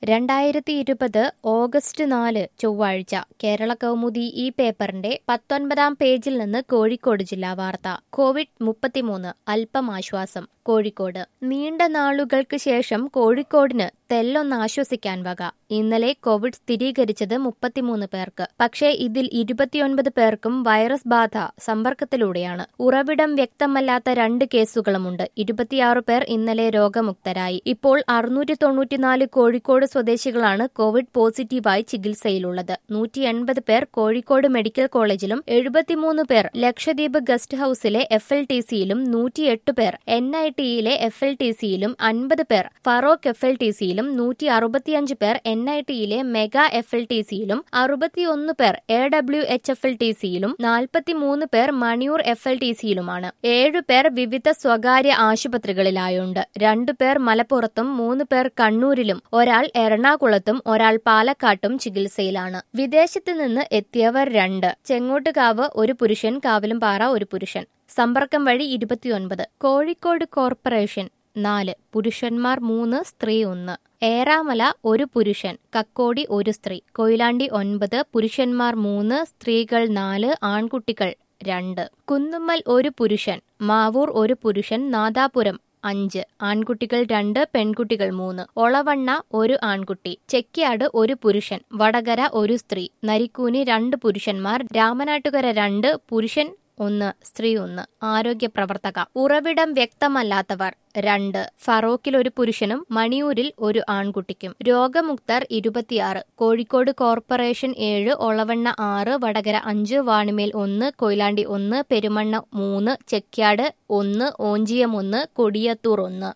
രണ്ടായിരത്തി ഇരുപത് ഓഗസ്റ്റ് നാല് ചൊവ്വാഴ്ച കേരള കൗമുദി ഈ പേപ്പറിന്റെ പത്തൊൻപതാം പേജിൽ നിന്ന് കോഴിക്കോട് ജില്ലാ വാർത്ത കോവിഡ് മുപ്പത്തിമൂന്ന് അല്പം ആശ്വാസം കോഴിക്കോട് നീണ്ട നാളുകൾക്ക് ശേഷം കോഴിക്കോടിന് തെല്ലൊന്ന് ആശ്വസിക്കാൻ വക ഇന്നലെ കോവിഡ് സ്ഥിരീകരിച്ചത് മുപ്പത്തിമൂന്ന് പേർക്ക് പക്ഷേ ഇതിൽ ഇരുപത്തിയൊൻപത് പേർക്കും വൈറസ് ബാധ സമ്പർക്കത്തിലൂടെയാണ് ഉറവിടം വ്യക്തമല്ലാത്ത രണ്ട് കേസുകളുമുണ്ട് ഇരുപത്തിയാറ് പേർ ഇന്നലെ രോഗമുക്തരായി ഇപ്പോൾ അറുന്നൂറ്റി തൊണ്ണൂറ്റിനാല് കോഴിക്കോട് സ്വദേശികളാണ് കോവിഡ് പോസിറ്റീവായി ചികിത്സയിലുള്ളത് നൂറ്റി എൺപത് പേർ കോഴിക്കോട് മെഡിക്കൽ കോളേജിലും എഴുപത്തിമൂന്ന് പേർ ലക്ഷദ്വീപ് ഗസ്റ്റ് ഹൌസിലെ എഫ് എൽ ടി സിയിലും നൂറ്റിയെട്ട് പേർ എൻ ഐ ടിയിലെ എഫ് എൽ ടി സിയിലും അൻപത് പേർ ഫറോക്ക് എഫ് എൽ ടി സിയിലും നൂറ്റി അറുപത്തിയഞ്ച് പേർ എൻ ഐ ടിയിലെ മെഗാ എഫ് എൽ ടി സിയിലും അറുപത്തിയൊന്ന് പേർ A W H F L T സിയിലും നാൽപ്പത്തിമൂന്ന് പേർ മണിയൂർ എഫ് എൽ ടി സിയിലുമാണ് ഏഴു പേർ വിവിധ സ്വകാര്യ ആശുപത്രികളിലായുണ്ട് രണ്ടു പേർ മലപ്പുറത്തും മൂന്ന് പേർ കണ്ണൂരിലും ഒരാൾ എറണാകുളത്തും ഒരാൾ പാലക്കാട്ടും ചികിത്സയിലാണ് വിദേശത്ത് നിന്ന് എത്തിയവർ രണ്ട് ചെങ്ങോട്ടുകാവ് ഒരു പുരുഷൻ കാവിലുംപാറ ഒരു പുരുഷൻ സമ്പർക്കം വഴി ഇരുപത്തിയൊൻപത് കോഴിക്കോട് കോർപ്പറേഷൻ നാല് പുരുഷന്മാർ മൂന്ന് സ്ത്രീ ഒന്ന് ഏറാമല ഒരു പുരുഷൻ കക്കോടി ഒരു സ്ത്രീ കൊയിലാണ്ടി ഒൻപത് പുരുഷന്മാർ മൂന്ന് സ്ത്രീകൾ നാല് ആൺകുട്ടികൾ രണ്ട് കുന്നുമ്മൽ ഒരു പുരുഷൻ മാവൂർ ഒരു പുരുഷൻ നാദാപുരം അഞ്ച് ആൺകുട്ടികൾ രണ്ട് പെൺകുട്ടികൾ മൂന്ന് ഒളവണ്ണ ഒരു ആൺകുട്ടി ചെക്കിയാട് ഒരു പുരുഷൻ വടകര ഒരു സ്ത്രീ നരിക്കൂനി രണ്ട് പുരുഷന്മാർ രാമനാട്ടുകര രണ്ട് പുരുഷൻ ഒന്ന് സ്ത്രീ ഒന്ന് ആരോഗ്യ പ്രവർത്തക ഉറവിടം വ്യക്തമല്ലാത്തവർ രണ്ട് ഫറോക്കിൽ ഒരു പുരുഷനും മണിയൂരിൽ ഒരു ആൺകുട്ടിക്കും രോഗമുക്തർ ഇരുപത്തിയാറ് കോഴിക്കോട് കോർപ്പറേഷൻ ഏഴ് ഒളവണ്ണ ആറ് വടകര അഞ്ച് വാണിമേൽ ഒന്ന് കൊയിലാണ്ടി ഒന്ന് പെരുമണ്ണ മൂന്ന് ചെക്യാട് ഒന്ന് ഓഞ്ചിയം ഒന്ന് കൊടിയത്തൂർ ഒന്ന്